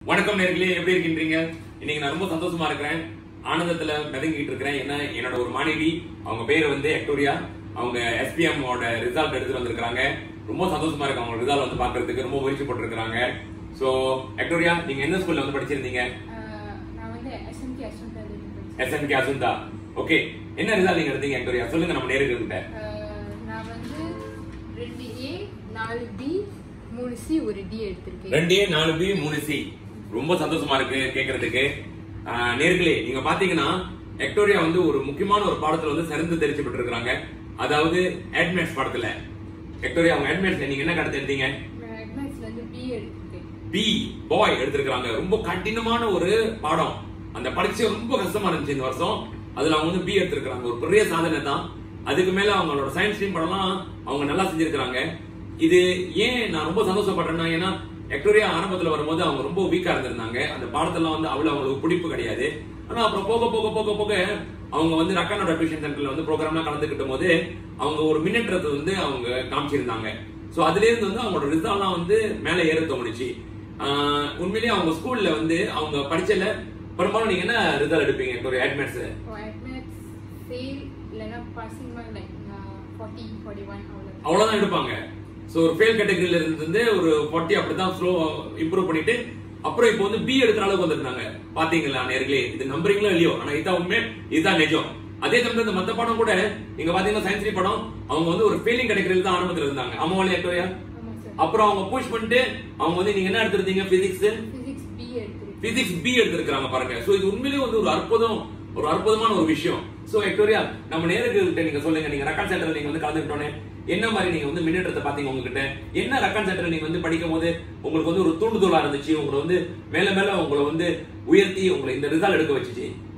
வணக்கம் நேர்களே எப்படி இருக்கின்றீங்க இன்னைக்கு நான் ரொம்ப சந்தோஷமா இருக்கிறேன் ஆனந்தத்துல மிதங்கிட்டு இருக்கிறேன் ஏன்னா என்னோட ஒரு மாணவி அவங்க பேரு வந்து எக்டோரியா அவங்க எஸ்பிஎம் ஓட ரிசல்ட் எடுத்துட்டு வந்திருக்காங்க ரொம்ப சந்தோஷமா இருக்கு அவங்க ரிசல்ட் வந்து பாக்குறதுக்கு ரொம்ப முயற்சி போட்டிருக்காங்க சோ எக்டோரியா நீங்க எந்த ஸ்கூல்ல வந்து படிச்சிருந்தீங்க ஆஹ் நான் வந்து எஸ்எம்கே அஸ்வந்தா படிச்சேன் எஸ்என்கே அசுந்தா ஓகே என்ன ரிசல்ட் நீங்க எடுத்தீங்க எக்டோரியா சொல்லுங்க நம்ம நேர்களுக்கிட்ட நான் வந்து ரெண்டு ஏ நாலு பி மூணு சி ஒரு டி எடுத்திருக்கேன் ரெண்டு ஏ நாலு பி மூணு சி ரொம்ப சந்தோஷமா இருக்கு கேக்குறதுக்கு ஆஹ் நேர்களே நீங்க பாத்தீங்கன்னா எக்டோரியா வந்து ஒரு முக்கியமான ஒரு பாடத்துல வந்து சிறந்து தெரிச்சு பெற்றிருக்காங்க அதாவது அட்மேட்ஸ் பாடத்துல எக்டோரியா அவங்க அட்மேட்ஸ்ல நீங்க என்ன கடத்து எடுத்தீங்க நான் எக்னாக்ஸ்ல வந்து பி எடுத்திருக்கேன் பி பாய் எடுத்திருக்காங்க ரொம்ப கடினமான ஒரு பாடம் அந்த பரீட்சை ரொம்ப கஷ்டமா இருந்துச்சு இந்த வருஷம் அதுல அவங்க வந்து பி எடுத்திருக்காங்க ஒரு பெரிய சாதனை தான் அதுக்கு மேல அவங்களோட சயின்ஸ் ஸ்ட்ரீம் படம்லாம் அவங்க நல்லா செஞ்சிருக்காங்க இது ஏன் நான் ரொம்ப சந்தோஷப்படுறேன்னா ஏன்னா எக்டோரியா ஆரம்பத்துல வரும்போது அவங்க ரொம்ப வீக்கா இருந்திருந்தாங்க அந்த பாடத்தெல்லாம் வந்து அவ்வளவு அவங்களுக்கு பிடிப்பு கிடையாது ஆனா அப்புறம் போக போக போக போக அவங்க வந்து ரக்கானோட டியூஷன் சென்டர்ல வந்து ப்ரோக்ராம்லாம் கலந்துக்கிட்ட போது அவங்க ஒரு மின்னேற்றத்தை வந்து அவங்க காமிச்சிருந்தாங்க சோ அதுல இருந்து வந்து அவங்களோட ரிசல்ட்லாம் வந்து மேல ஏற தோணுச்சு ஆஹ் உண்மையிலேயே அவங்க ஸ்கூல்ல வந்து அவங்க படிச்சல பெரும்பாலும் நீங்க என்ன ரிசல்ட் எடுப்பீங்க ஒரு அட்மிட்ஸ் எக்னாக்ஸ் ஃபெயில் இல்லைன்னா passing mark like forty forty one அவ்வளோ அவ்வளவுதான் எடுப்பாங்க சோ ஒரு ஃபெயில் கேட்டகரியில இருந்து ஒரு 40 அப்படிதான் ஸ்லோ இம்ப்ரூவ் பண்ணிட்டு அப்புறம் இப்போ வந்து பி எடுக்கிற அளவுக்கு வந்திருந்தாங்க பாத்தீங்களா நேர்களே இது நம்புறீங்களோ இல்லையோ ஆனா இதான் உண்மை இதுதான் நிஜம் அதே சமயத்துல இந்த மத்த படம் கூட நீங்க பாத்தீங்கன்னா சயின்ஸ் படம் அவங்க வந்து ஒரு ஃபெயிலிங் கேட்டகரியில தான் ஆரம்பத்துல இருந்தாங்க அம்மாவாலே எக்கோயா ஆமாம் சார் அப்புறம் அவங்க புஷ் பண்ணிட்டு அவங்க வந்து நீங்க என்ன எடுத்திருந்தீங்க பிசிக்ஸ் ஃபிசிக்ஸ் பி எடுத்திருக்கேன் பிசிக்ஸ் பி எடுத்திருக்காங்க பாருங்க சோ இது உண்மையிலேயே வந்து ஒரு அற்புதம் ஒரு அற்புதமான ஒரு விஷயம் சோ எக்டோரியா நம்ம நேருக்கு நீங்க சொல்லுங்க நீங்க ரெக்கார்ட் சென்டர்ல நீங்க வந்து கலந்துக்கிட்டோன்னே என்ன மாதிரி நீங்க வந்து முன்னேற்றத்தை பாத்தீங்க உங்ககிட்ட என்ன ரெக்கார்ட் சென்டர் நீங்க வந்து படிக்கும் போது உங்களுக்கு வந்து ஒரு தூண்டுதலா இருந்துச்சு உங்களை வந்து மேல மேல உங்களை வந்து உயர்த்தி உங்களை இந்த ரிசல்ட் எடுக்க வச்சுச்சு